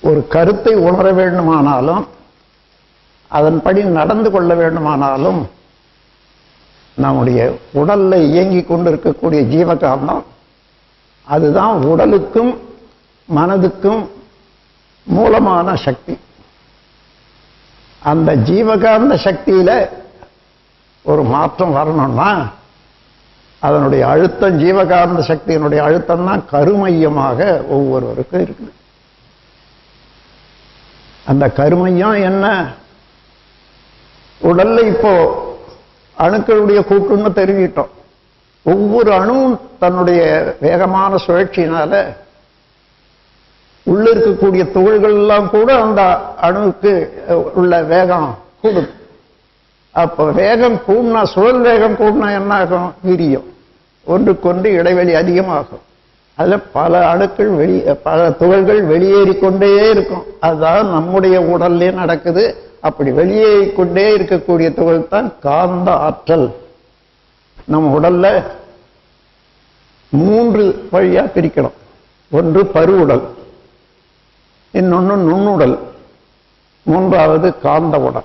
ஒரு கருத்தை உணர வேண்டுமானாலும் அதன்படி நடந்து கொள்ள வேண்டுமானாலும் நம்முடைய உடல்ல இயங்கிக் கொண்டிருக்கக்கூடிய ஜீவகாந்தம் அதுதான் உடலுக்கும் மனதுக்கும் மூலமான சக்தி அந்த ஜீவகாந்த சக்தியில ஒரு மாற்றம் வரணும்னா அதனுடைய அழுத்தம் ஜீவகாந்த சக்தியினுடைய அழுத்தம் தான் கருமையமாக ஒவ்வொருவருக்கும் இருக்குது அந்த கருமையம் என்ன உடல்ல இப்போ அணுக்களுடைய கூட்டுன்னு தெரிவிட்டோம் ஒவ்வொரு அணுவும் தன்னுடைய வேகமான சுழற்சியினால உள்ள இருக்கக்கூடிய துகள்கள் எல்லாம் கூட அந்த அணுவுக்கு உள்ள வேகம் கூடுது அப்ப வேகம் கூடினா சுழல் வேகம் கூடினா என்ன ஆகும் வீரியம் ஒன்றுக்கொன்று இடைவெளி அதிகமாகும் அதுல பல அணுக்கள் வெளி பல துகள்கள் வெளியேறிக் கொண்டே இருக்கும் அதுதான் நம்முடைய உடல்லே நடக்குது அப்படி வெளியேறிக் கொண்டே இருக்கக்கூடிய துகள் தான் காந்த ஆற்றல் நம்ம உடல்ல மூன்று வழியா பிரிக்கணும் ஒன்று பருவுடல் இன்னொன்று நுண்ணுடல் மூன்றாவது காந்த உடல்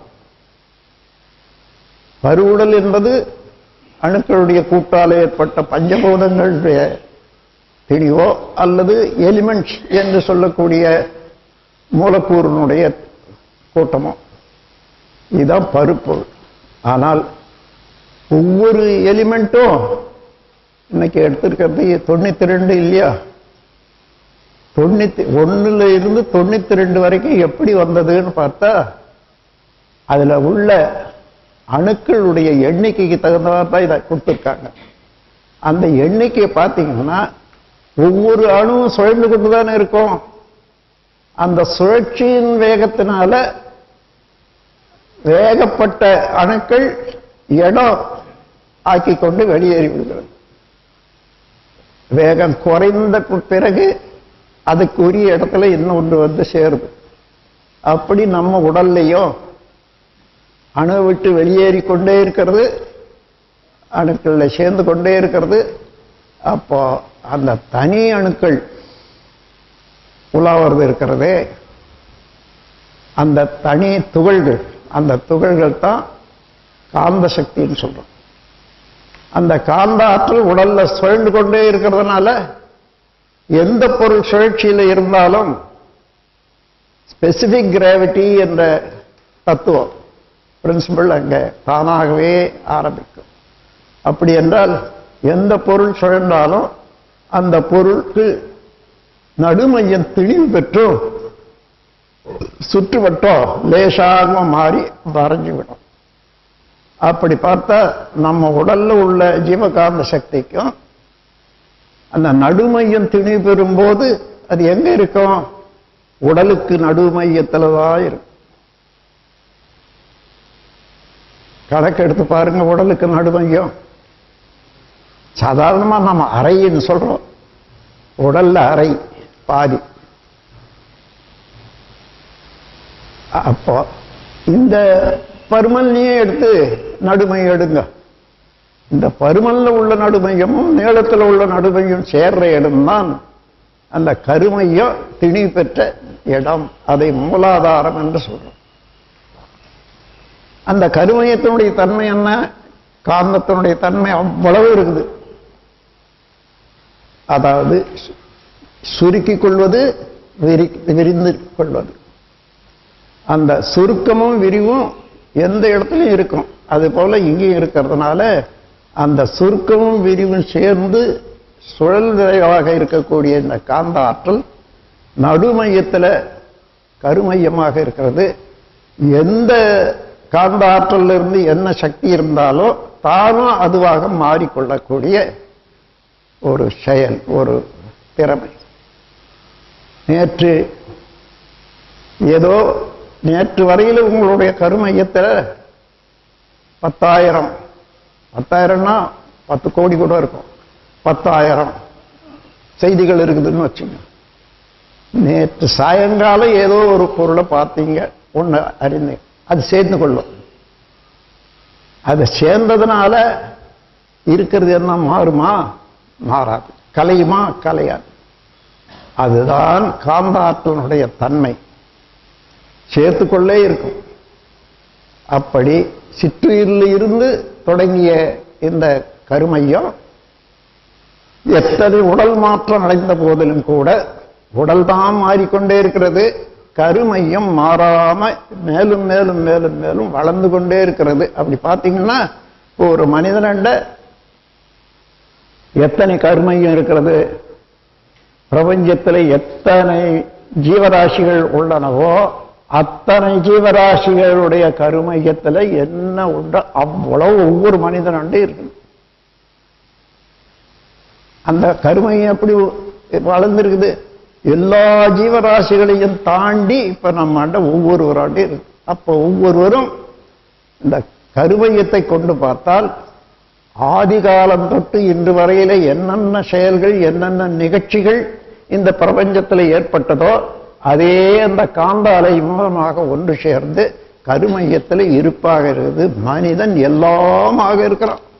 பருவுடல் என்பது அணுக்களுடைய கூட்டால் ஏற்பட்ட பஞ்சபூதங்களுடைய திணிவோ அல்லது எலிமெண்ட்ஸ் என்று சொல்லக்கூடிய மூலக்கூறினுடைய கூட்டமோ இதுதான் பருப்பொருள் ஆனால் ஒவ்வொரு எலிமெண்ட்டும் இன்னைக்கு எடுத்திருக்கிறது தொண்ணூத்தி ரெண்டு இல்லையா தொண்ணூத்தி ஒண்ணுல இருந்து தொண்ணூத்தி ரெண்டு வரைக்கும் எப்படி வந்ததுன்னு பார்த்தா அதுல உள்ள அணுக்களுடைய எண்ணிக்கைக்கு தகுந்தவாறு தான் இதை கொடுத்துருக்காங்க அந்த எண்ணிக்கையை பார்த்தீங்கன்னா ஒவ்வொரு அணுவும் சுழந்து கொண்டு தானே இருக்கும் அந்த சுழற்சியின் வேகத்தினால வேகப்பட்ட அணுக்கள் இடம் ஆக்கிக் கொண்டு வெளியேறி விடுகிறது வேகம் குறைந்த பிறகு அதுக்குரிய இடத்துல இன்னொன்று வந்து சேருது அப்படி நம்ம உடல்லையும் அணு விட்டு வெளியேறி கொண்டே இருக்கிறது அணுக்கள்ல சேர்ந்து கொண்டே இருக்கிறது அப்போ அந்த தனி அணுக்கள் உலாவது இருக்கிறதே அந்த தனி துகள்கள் அந்த துகள்கள் தான் காந்த சக்தின்னு சொல்றோம் அந்த காந்த ஆற்றல் உடல்ல சுழண்டு கொண்டே இருக்கிறதுனால எந்த பொருள் சுழற்சியில் இருந்தாலும் ஸ்பெசிபிக் கிராவிட்டி என்ற தத்துவம் பிரின்சிபல் அங்க தானாகவே ஆரம்பிக்கும் அப்படி என்றால் எந்த பொருள் சுழன்றாலும் அந்த பொருளுக்கு நடுமையம் தெளிவு பெற்று சுற்றுவட்டம் லேசாக மாறி வரைஞ்சு விடும் அப்படி பார்த்தா நம்ம உடல்ல உள்ள ஜீவகாந்த சக்திக்கும் அந்த நடுமையம் திணி பெறும்போது அது எங்க இருக்கும் உடலுக்கு நடுமையத்துல தான் இருக்கும் கணக்கு எடுத்து பாருங்க உடலுக்கு நடுமையம் சாதாரணமா நம்ம அறைன்னு சொல்றோம் உடல்ல அறை பாதி அப்போ இந்த பருமல்லையே எடுத்து நடுமையம் எடுங்க இந்த பருமல்ல உள்ள நடுமையமும் நீளத்தில் உள்ள நடுமையும் சேர்ற இடம்தான் அந்த கருமையம் திணி பெற்ற இடம் அதை மூலாதாரம் என்று சொல்றோம் அந்த கருமையத்தினுடைய தன்மை என்ன காந்தத்தினுடைய தன்மை அவ்வளவு இருக்குது அதாவது சுருக்கிக் கொள்வது விரி விரிந்து கொள்வது அந்த சுருக்கமும் விரிவும் எந்த இடத்துலையும் இருக்கும் அது போல இங்கேயும் இருக்கிறதுனால அந்த சுருக்கமும் விரிவும் சேர்ந்து சுழல் விரைவாக இருக்கக்கூடிய இந்த காந்த ஆற்றல் நடுமையத்தில் கருமையமாக இருக்கிறது எந்த காந்த ஆற்றல்ல இருந்து என்ன சக்தி இருந்தாலோ தானும் அதுவாக மாறிக்கொள்ளக்கூடிய ஒரு செயல் ஒரு திறமை நேற்று ஏதோ நேற்று வரையில் உங்களுடைய கருமையத்தில் பத்தாயிரம் பத்தாயிரம்னா பத்து கோடி கூட இருக்கும் பத்தாயிரம் செய்திகள் இருக்குதுன்னு வச்சுங்க நேற்று சாயங்காலம் ஏதோ ஒரு பொருளை பார்த்தீங்க ஒன்று அறிந்தீங்க அது சேர்ந்து கொள்ளும் அது சேர்ந்ததுனால இருக்கிறது என்ன மாறுமா மாறாது கலையுமா கலையாது அதுதான் காந்த ஆற்றலினுடைய தன்மை சேர்த்துக்கொள்ளே இருக்கும் அப்படி சிற்றுயிரில் இருந்து தொடங்கிய இந்த கருமையம் எத்தனை உடல் மாற்றம் அடைந்த போதிலும் கூட உடல் தான் மாறிக்கொண்டே இருக்கிறது கருமையம் மாறாம மேலும் மேலும் மேலும் மேலும் வளர்ந்து கொண்டே இருக்கிறது அப்படி பார்த்தீங்கன்னா இப்போ ஒரு மனிதனண்ட எத்தனை கருமையம் இருக்கிறது பிரபஞ்சத்தில் எத்தனை ஜீவராசிகள் உள்ளனவோ அத்தனை ஜீவராசிகளுடைய கருமையத்தில் என்ன உண்டோ அவ்வளவு ஒவ்வொரு மனிதனண்டே இருக்கு அந்த கருமையம் எப்படி வளர்ந்துருக்குது எல்லா ஜீவராசிகளையும் தாண்டி இப்ப நம்ம ஒவ்வொருவராண்டே இருக்கு அப்போ ஒவ்வொருவரும் இந்த கருமையத்தை கொண்டு பார்த்தால் ஆதி காலம் தொட்டு இன்று வரையில என்னென்ன செயல்கள் என்னென்ன நிகழ்ச்சிகள் இந்த பிரபஞ்சத்தில் ஏற்பட்டதோ அதே அந்த காந்த அலை மூலமாக ஒன்று சேர்ந்து கருமையத்தில் இருப்பாக இருக்குது மனிதன் எல்லாமாக இருக்கிறான்